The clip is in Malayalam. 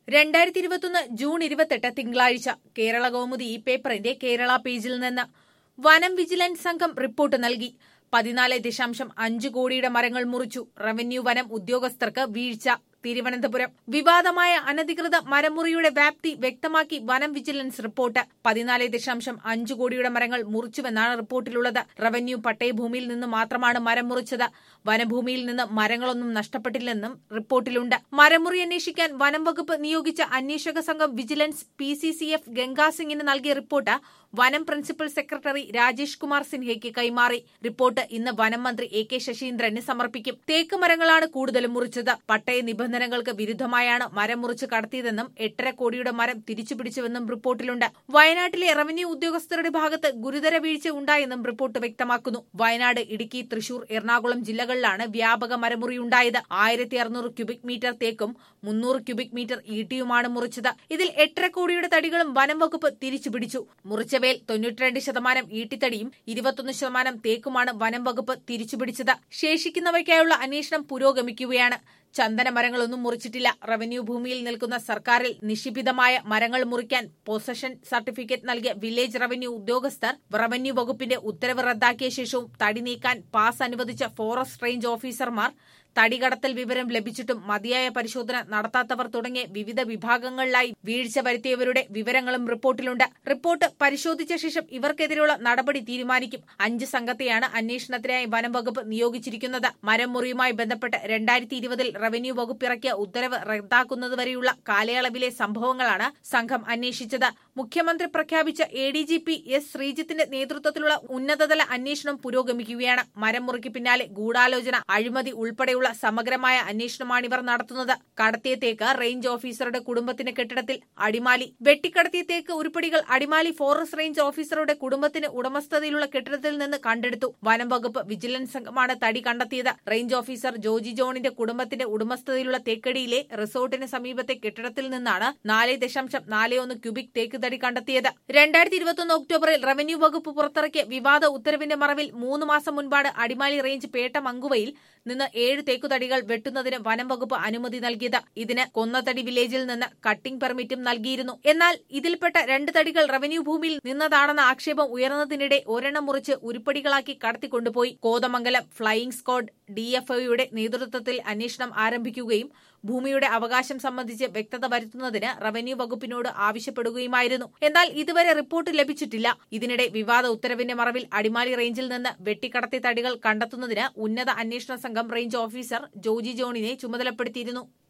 രണ്ടായിരത്തി ഇരുപത്തൊന്ന് ജൂൺ ഇരുപത്തെട്ട് തിങ്കളാഴ്ച കേരള കൗമുദി ഈ പേപ്പറിന്റെ കേരള പേജിൽ നിന്ന് വനം വിജിലൻസ് സംഘം റിപ്പോർട്ട് നൽകി പതിനാല് ദശാംശം അഞ്ച് കോടിയുടെ മരങ്ങൾ മുറിച്ചു റവന്യൂ വനം ഉദ്യോഗസ്ഥർക്ക് വീഴ്ച തിരുവനന്തപുരം വിവാദമായ അനധികൃത മരമുറിയുടെ വ്യാപ്തി വ്യക്തമാക്കി വനം വിജിലൻസ് റിപ്പോർട്ട് പതിനാല് ദശാംശം അഞ്ച് കോടിയുടെ മരങ്ങൾ മുറിച്ചുവെന്നാണ് റിപ്പോർട്ടിലുള്ളത് റവന്യൂ പട്ടയഭൂമിയിൽ നിന്ന് മാത്രമാണ് മരം മുറിച്ചത് വനഭൂമിയിൽ നിന്ന് മരങ്ങളൊന്നും നഷ്ടപ്പെട്ടില്ലെന്നും റിപ്പോർട്ടിലുണ്ട് മരമുറി അന്വേഷിക്കാൻ വനം വകുപ്പ് നിയോഗിച്ച അന്വേഷക സംഘം vigilance P C C F ഗംഗാസിംഗിന് നൽകിയ റിപ്പോർട്ട് വനം പ്രിൻസിപ്പൽ സെക്രട്ടറി രാജേഷ് കുമാർ സിൻഹയ്ക്ക് കൈമാറി റിപ്പോർട്ട് ഇന്ന് വനം മന്ത്രി എ കെ ശശീന്ദ്രന് സമർപ്പിക്കും തേക്ക് മരങ്ങളാണ് കൂടുതലും മുറിച്ചത് പട്ടയ നിബന്ധനകൾക്ക് വിരുദ്ധമായാണ് മരം മുറിച്ച് കടത്തിയതെന്നും എട്ടര കോടിയുടെ മരം തിരിച്ചുപിടിച്ചുവെന്നും റിപ്പോർട്ടിലുണ്ട് വയനാട്ടിലെ റവന്യൂ ഉദ്യോഗസ്ഥരുടെ ഭാഗത്ത് ഗുരുതര വീഴ്ച ഉണ്ടായെന്നും റിപ്പോർട്ട് വ്യക്തമാക്കുന്നു വയനാട് ഇടുക്കി തൃശൂർ എറണാകുളം ജില്ലകളിലാണ് വ്യാപക മരമുറിയുണ്ടായത് ആയിരത്തി അറുന്നൂറ് ക്യൂബിക് മീറ്റർ തേക്കും മുന്നൂറ് ക്യൂബിക് മീറ്റർ ഈട്ടിയുമാണ് മുറിച്ചത് ഇതിൽ എട്ടര കോടിയുടെ തടികളും വനം വകുപ്പ് തിരിച്ചുപിടിച്ചു മുറിച്ചവയിൽ തൊണ്ണൂറ്റിരണ്ട് ശതമാനം ഈട്ടിത്തടിയും ഇരുപത്തൊന്ന് ശതമാനം തേക്കുമാണ് വനം വകുപ്പ് തിരിച്ചുപിടിച്ചത് ശേഷിക്കുന്നവയ്ക്കായുള്ള അന്വേഷണം പുരോഗമിക്കുകയാണ് ചന്ദന മരങ്ങളൊന്നും മുറിച്ചിട്ടില്ല റവന്യൂ ഭൂമിയിൽ നിൽക്കുന്ന സർക്കാരിൽ നിഷിപിതമായ മരങ്ങൾ മുറിക്കാൻ പൊസഷൻ സർട്ടിഫിക്കറ്റ് നൽകിയ വില്ലേജ് റവന്യൂ ഉദ്യോഗസ്ഥർ റവന്യൂ വകുപ്പിന്റെ ഉത്തരവ് റദ്ദാക്കിയ ശേഷവും തടി നീക്കാൻ പാസ് അനുവദിച്ച ഫോറസ്റ്റ് റേഞ്ച് ഓഫീസർമാർ തടി കടത്തൽ വിവരം ലഭിച്ചിട്ടും മതിയായ പരിശോധന നടത്താത്തവർ തുടങ്ങിയ വിവിധ വിഭാഗങ്ങളിലായി വീഴ്ച വരുത്തിയവരുടെ വിവരങ്ങളും റിപ്പോർട്ടിലുണ്ട് റിപ്പോർട്ട് പരിശോധിച്ച ശേഷം ഇവർക്കെതിരെയുള്ള നടപടി തീരുമാനിക്കും അഞ്ച് സംഘത്തെയാണ് അന്വേഷണത്തിനായി വനം വകുപ്പ് നിയോഗിച്ചിരിക്കുന്നത് മരം മുറിയുമായി ബന്ധപ്പെട്ട് രണ്ടായിരത്തി ഇരുപതിൽ റവന്യൂ വകുപ്പ് ഇറക്കിയ ഉത്തരവ് റദ്ദാക്കുന്നതുവരെയുള്ള കാലയളവിലെ സംഭവങ്ങളാണ് സംഘം അന്വേഷിച്ചത് മുഖ്യമന്ത്രി പ്രഖ്യാപിച്ച A D G P S ശ്രീജിത്തിന്റെ നേതൃത്വത്തിലുള്ള ഉന്നതതല അന്വേഷണം പുരോഗമിക്കുകയാണ് മരം മുറിക്ക് പിന്നാലെ ഗൂഢാലോചന അഴിമതി ഉൾപ്പെടെയുള്ള സമഗ്രമായ അന്വേഷണമാണിവർ നടത്തുന്നത് കടത്തിയ തേക്ക് റേഞ്ച് ഓഫീസറുടെ കുടുംബത്തിന് കെട്ടിടത്തിൽ അടിമാലി വെട്ടിക്കടത്തിയ തേക്ക് ഉരുപ്പടികൾ അടിമാലി ഫോറസ്റ്റ് റേഞ്ച് ഓഫീസറുടെ കുടുംബത്തിന് ഉടമസ്ഥതയിലുള്ള കെട്ടിടത്തിൽ നിന്ന് കണ്ടെടുത്തു വനം വകുപ്പ് വിജിലൻസ് സംഘമാണ് തടി കണ്ടെത്തിയത് റേഞ്ച് ഓഫീസർ ജോജി ജോണിന്റെ കുടുംബത്തിന്റെ ഉടമസ്ഥതയിലുള്ള തേക്കടിയിലെ റിസോർട്ടിന് സമീപത്തെ കെട്ടിടത്തിൽ നിന്നാണ് നാല് ദശാംശം നാല് ഒന്ന് ക്യൂബിക് തേക്ക് തടി കണ്ടെത്തിയത് രണ്ടായിരത്തി ഇരുപത്തൊന്ന് ഒക്ടോബറിൽ റവന്യൂ വകുപ്പ് പുറത്തിറക്കിയ വിവാദ ഉത്തരവിന്റെ മറവിൽ മൂന്ന് മാസം മുൻപാണ് അടിമാലി റേഞ്ച് പേട്ട മങ്കുവയിൽ നിന്ന് ഏഴ് തേക്കുതടികൾ വെട്ടുന്നതിന് വനം വകുപ്പ് അനുമതി നൽകിയത് ഇതിന് കൊന്നത്തടി വില്ലേജിൽ നിന്ന് കട്ടിംഗ് പെർമിറ്റും നൽകിയിരുന്നു എന്നാൽ ഇതിൽപ്പെട്ട രണ്ട് തടികൾ റവന്യൂ ഭൂമിയിൽ നിന്നതാണെന്ന ആക്ഷേപം ഉയർന്നതിനിടെ ഒരെണ്ണം മുറിച്ച് ഉരുപ്പടികളാക്കി കടത്തിക്കൊണ്ടുപോയി കോതമംഗലം ഫ്ലൈയിംഗ് സ്ക്വാഡ് ഡിഎഫ്ഒയുടെ നേതൃത്വത്തിൽ അന്വേഷണം ആരംഭിക്കുകയും ഭൂമിയുടെ അവകാശം സംബന്ധിച്ച് വ്യക്തത വരുത്തുന്നതിന് റവന്യൂ വകുപ്പിനോട് ആവശ്യപ്പെടുകയുമായിരുന്നു എന്നാൽ ഇതുവരെ റിപ്പോർട്ട് ലഭിച്ചിട്ടില്ല ഇതിനിടെ വിവാദ ഉത്തരവിന്റെ മറവിൽ അടിമാലി റേഞ്ചിൽ നിന്ന് വെട്ടിക്കടത്തിയ തടികൾ കണ്ടെത്തുന്നതിന് ഉന്നത അന്വേഷണ സംഘം റേഞ്ച് ഓഫീസർ ജോജി ജോണിനെ ചുമതലപ്പെടുത്തിയിരുന്നു